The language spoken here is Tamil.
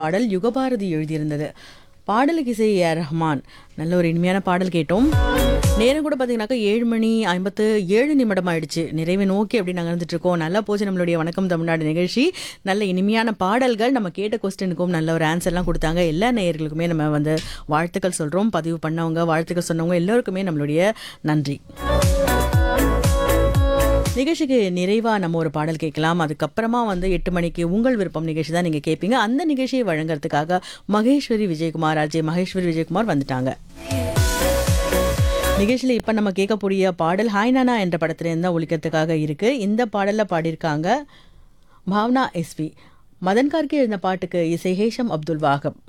பாடல் யுகபாரதி எழுதியிருந்தது பாடலுக்கு இசை ஏ ஆர் ரஹ்மான் நல்ல ஒரு இனிமையான பாடல் கேட்டோம் நேரம் கூட பார்த்தீங்கன்னாக்கா ஏழு மணி ஐம்பத்து ஏழு நிமிடம் ஆயிடுச்சு நிறைவை நோக்கி அப்படி நகர்ந்துட்டு இருக்கோம் நல்லா போச்சு நம்மளுடைய வணக்கம் தமிழ்நாடு நிகழ்ச்சி நல்ல இனிமையான பாடல்கள் நம்ம கேட்ட கொஸ்டினுக்கும் நல்ல ஒரு ஆன்சர்லாம் கொடுத்தாங்க எல்லா நேயர்களுக்குமே நம்ம வந்து வாழ்த்துக்கள் சொல்கிறோம் பதிவு பண்ணவங்க வாழ்த்துக்கள் சொன்னவங்க எல்லோருக்குமே நம்மளுடைய நன்றி நிகழ்ச்சிக்கு நிறைவா நம்ம ஒரு பாடல் கேட்கலாம் அதுக்கப்புறமா வந்து எட்டு மணிக்கு உங்கள் விருப்பம் நிகழ்ச்சி தான் நீங்க கேட்பீங்க அந்த நிகழ்ச்சியை வழங்குறதுக்காக மகேஸ்வரி விஜயகுமார் அஜய் மகேஸ்வரி விஜயகுமார் வந்துட்டாங்க நிகழ்ச்சியில் இப்போ நம்ம கேட்கக்கூடிய பாடல் ஹாய் நானா என்ற படத்துலேருந்து தான் ஒழிக்கிறதுக்காக இருக்கு இந்த பாடலில் பாடியிருக்காங்க பாவனா எஸ்பி மதன் கார்கே எழுந்த பாட்டுக்கு இசை ஹேஷம் அப்துல் வாகப்